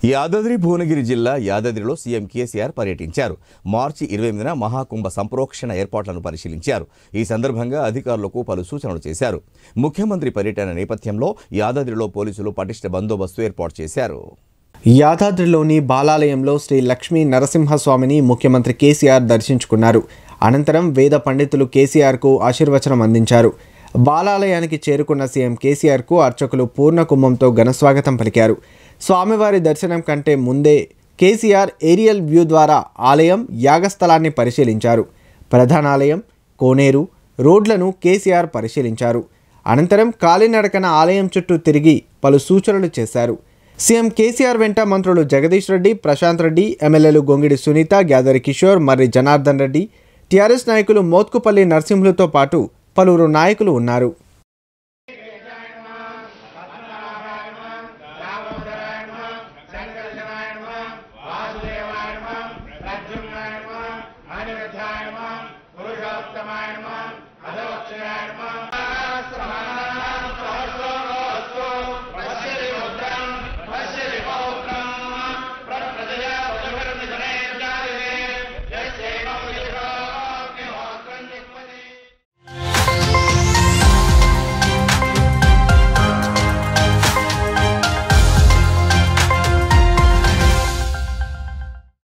యాదాద్రి భువనగిరి జిల్లా యాదాద్రిలో సీఎం కేసీఆర్ పర్యటించారు మార్చి ఇరవై ఎనిమిదిన మహాకుంభ సంప్రోక్షణ ఏర్పాట్లను పరిశీలించారు ఈ సందర్భంగా అధికారులకు పలు సూచనలు చేశారు ముఖ్యమంత్రి పర్యటన నేపథ్యంలో యాదాద్రిలో పోలీసులు పటిష్ట బందోబస్తు ఏర్పాటు చేశారు యాదాద్రిలోని బాలాలయంలో శ్రీ లక్ష్మీ నరసింహస్వామిని ముఖ్యమంత్రి కేసీఆర్ దర్శించుకున్నారు అనంతరం వేద పండితులు కేసీఆర్కు ఆశీర్వచనం అందించారు బాలాలయానికి చేరుకున్న సీఎం కేసీఆర్కు అర్చకులు పూర్ణ కుంభంతో ఘనస్వాగతం పలికారు స్వామివారి దర్శనం కంటే ముందే కేసీఆర్ ఏరియల్ వ్యూ ద్వారా ఆలయం యాగస్థలాన్ని పరిశీలించారు ప్రధానాలయం కోనేరు రోడ్లను కేసీఆర్ పరిశీలించారు అనంతరం కాలినడకన ఆలయం చుట్టూ తిరిగి పలు సూచనలు చేశారు సీఎం కేసీఆర్ వెంట మంత్రులు జగదీష్ రెడ్డి ప్రశాంత్ రెడ్డి ఎమ్మెల్యేలు గొంగిడి సునీత గ్యాదరి కిషోర్ మర్రి జనార్దన్ రెడ్డి టీఆర్ఎస్ నాయకులు మోత్కుపల్లి నరసింహులతో పాటు పలువురు నాయకులు ఉన్నారు